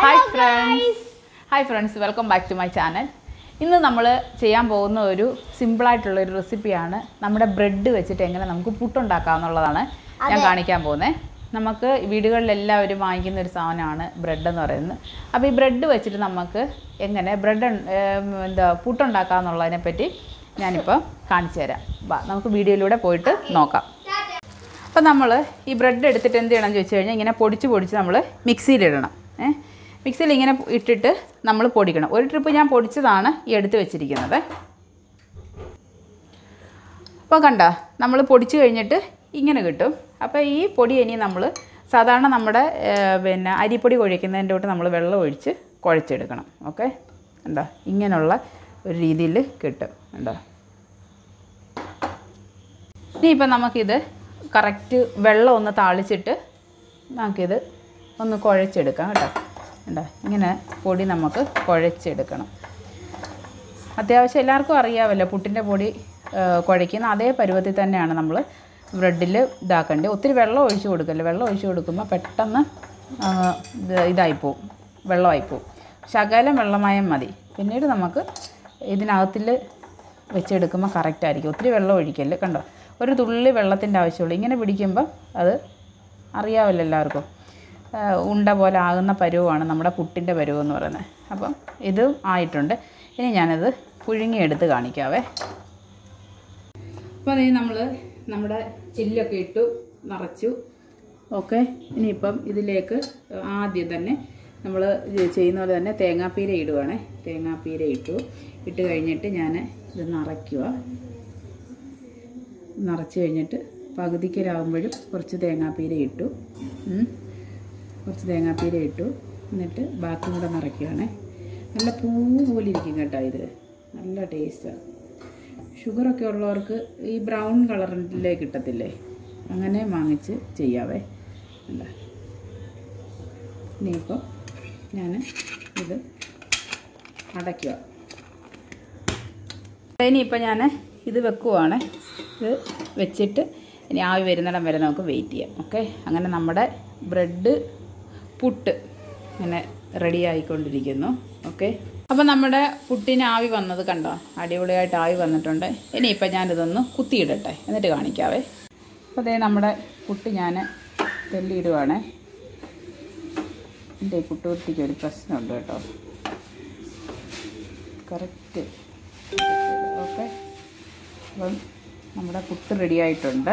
Hi friends hi friends welcome back to my channel ഇന്ന് നമ്മൾ ചെയ്യാൻ പോകുന്ന ഒരു സിമ്പിളായിട്ടുള്ള ഒരു റെസിപ്പിയാണ് നമ്മുടെ ബ്രെഡ് വെച്ചിട്ട് എങ്ങനെ നമുക്ക് പുട്ടുണ്ടാക്കാം എന്നുള്ളതാണ് ഞാൻ കാണിക്കാൻ പോകുന്നത് നമുക്ക് വീടുകളിൽ എല്ലാവരും വാങ്ങിക്കുന്ന ഒരു സാധനമാണ് ബ്രെഡ് എന്ന് പറയുന്നത് അപ്പോൾ ഈ ബ്രെഡ് വെച്ചിട്ട് നമുക്ക് എങ്ങനെ ബ്രെഡ് എന്താ പുട്ടുണ്ടാക്കാം എന്നുള്ളതിനെ പറ്റി ഞാനിപ്പോൾ കാണിച്ചു തരാം വാ നമുക്ക് വീഡിയോയിലൂടെ പോയിട്ട് നോക്കാം അപ്പോൾ നമ്മൾ ഈ ബ്രെഡ് എടുത്തിട്ട് എന്ത് ചെയ്യണം എന്ന് ചോദിച്ചു കഴിഞ്ഞാൽ ഇങ്ങനെ പൊടിച്ച് പൊടിച്ച് നമ്മൾ മിക്സിയിലിടണം ഏ മിക്സിയിൽ ഇങ്ങനെ ഇട്ടിട്ട് നമ്മൾ പൊടിക്കണം ഒരു ട്രിപ്പ് ഞാൻ പൊടിച്ചതാണ് ഈ എടുത്ത് വെച്ചിരിക്കുന്നത് അപ്പോൾ കണ്ട നമ്മൾ പൊടിച്ച് കഴിഞ്ഞിട്ട് ഇങ്ങനെ കിട്ടും അപ്പോൾ ഈ പൊടി ഇനി നമ്മൾ സാധാരണ നമ്മുടെ ഏ, പിന്നെ അരിപ്പൊടി കുഴയ്ക്കുന്നതിൻ്റെ തൊട്ട് നമ്മൾ വെള്ളം ഒഴിച്ച് കുഴച്ചെടുക്കണം ഓക്കെ എന്താ ഇങ്ങനെയുള്ള ഒരു രീതിയിൽ കിട്ടും എന്താ ഇനിയിപ്പം നമുക്കിത് കറക്റ്റ് വെള്ളം ഒന്ന് താളിച്ചിട്ട് നമുക്കിത് ഒന്ന് കുഴച്ചെടുക്കാം കേട്ടോ ഉണ്ടോ ഇങ്ങനെ പൊടി നമുക്ക് കുഴച്ചെടുക്കണം അത്യാവശ്യം എല്ലാവർക്കും അറിയാമല്ലോ പുട്ടിൻ്റെ പൊടി ആ, കുഴയ്ക്കുന്ന അതേ പരുവത്തിൽ തന്നെയാണ് നമ്മൾ ബ്രെഡിൽ ഇതാക്കേണ്ടത് ഒത്തിരി വെള്ളം ഒഴിച്ച് കൊടുക്കല്ലേ വെള്ളം ഒഴിച്ച് കൊടുക്കുമ്പോൾ പെട്ടെന്ന് ആ, ഇത് ഇതായിപ്പോവും വെള്ളമായിപ്പോവും ശകലം വെള്ളമായം മതി പിന്നീട് നമുക്ക് ഇതിനകത്തിൽ വെച്ചെടുക്കുമ്പോൾ കറക്റ്റ് ആയിരിക്കും ഒത്തിരി വെള്ളം ഒഴിക്കല്ലേ കണ്ടോ ഒരു തുള്ളി വെള്ളത്തിൻ്റെ ആവശ്യമുള്ളൂ ഇങ്ങനെ പിടിക്കുമ്പോൾ അത് അറിയാമല്ലോ എല്ലാവർക്കും ആ, ഉണ്ട പോലെ ആകുന്ന പരുവമാണ് നമ്മുടെ പുട്ടിൻ്റെ പരുവം എന്ന് പറയുന്നത് അപ്പം ഇതും ആയിട്ടുണ്ട് ഇനി ഞാനത് പുഴുങ്ങിയെടുത്ത് കാണിക്കാവേ അപ്പോൾ അതേ നമ്മൾ നമ്മുടെ ചില്ലൊക്കെ ഇട്ടു നിറച്ചു ഓക്കെ ഇനിയിപ്പം ഇതിലേക്ക് ആദ്യം തന്നെ നമ്മൾ ചെയ്യുന്ന പോലെ തന്നെ തേങ്ങാപ്പീര ഇടുവാണേ തേങ്ങാപ്പീര ഇട്ടു ഇട്ട് കഴിഞ്ഞിട്ട് ഞാൻ ഇത് നിറയ്ക്കുക നിറച്ച് കഴിഞ്ഞിട്ട് പകുതിക്കലാകുമ്പോഴും കുറച്ച് തേങ്ങാപ്പീര ഇട്ടു ഉം. കുറച്ച് തേങ്ങാപ്പീര ഇട്ടു എന്നിട്ട് ബാക്കി കൂടെ നിറയ്ക്കുകയാണേ നല്ല പൂ പോലെ ഇരിക്കും കേട്ടോ ഇത് നല്ല ടേസ്റ്റാണ് ഷുഗറൊക്കെ ഉള്ളവർക്ക് ഈ ബ്രൗൺ കളറിലെ കിട്ടത്തില്ലേ അങ്ങനെ വാങ്ങിച്ച് ചെയ്യാവേ അല്ല ഇനിയിപ്പോൾ ഞാൻ ഇത് അടയ്ക്കുക ഇനിയിപ്പോൾ ഞാൻ ഇത് വെക്കുവാണ് ഇത് വെച്ചിട്ട് ഇനി ആവി വരുന്നിടം വരെ നമുക്ക് വെയിറ്റ് ചെയ്യാം ഓക്കെ അങ്ങനെ നമ്മുടെ ബ്രെഡ് പുട്ട് ഇങ്ങനെ റെഡി ആയിക്കൊണ്ടിരിക്കുന്നു ഓക്കെ അപ്പോൾ നമ്മുടെ പുട്ടിന് ആവി വന്നത് കണ്ടോ അടിപൊളിയായിട്ട് ആവി വന്നിട്ടുണ്ട് ഇനിയിപ്പോൾ ഞാനിതൊന്ന് കുത്തിയിടട്ടെ എന്നിട്ട് കാണിക്കാവേ അപ്പോൾ അതേ നമ്മുടെ പുട്ട് ഞാൻ തെല്ലിയിടുവാണേ എൻ്റെ ഈ പുട്ടുകുത്തിക്ക് ഒരു പ്രശ്നമുണ്ട് കേട്ടോ കറക്റ്റ് ഓക്കെ അപ്പം നമ്മുടെ പുട്ട് റെഡി ആയിട്ടുണ്ട്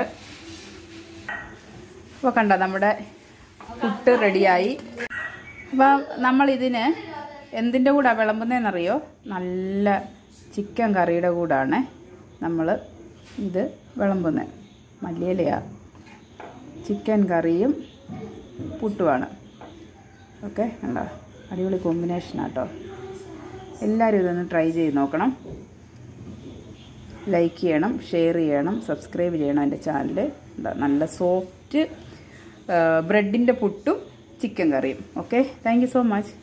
അപ്പോൾ കണ്ടോ നമ്മുടെ പുട്ട് റെഡിയായി അപ്പം നമ്മളിതിന് എന്തിൻ്റെ കൂടെ വിളമ്പുന്നതെന്നറിയോ നല്ല ചിക്കൻ കറിയുടെ കൂടാണ് നമ്മൾ ഇത് വിളമ്പുന്നത് മല്ലിയിലയാ ചിക്കൻ കറിയും പുട്ടുമാണ് ഓക്കെ കണ്ടോ അടിപൊളി കോമ്പിനേഷനാട്ടോ എല്ലാവരും ഇതൊന്ന് ട്രൈ ചെയ്ത് നോക്കണം ലൈക്ക് ചെയ്യണം ഷെയർ ചെയ്യണം സബ്സ്ക്രൈബ് ചെയ്യണം എൻ്റെ ചാനൽ നല്ല സോഫ്റ്റ് ബ്രെഡിൻ്റെ പുട്ടും ചിക്കൻ കറിയും okay thank you so much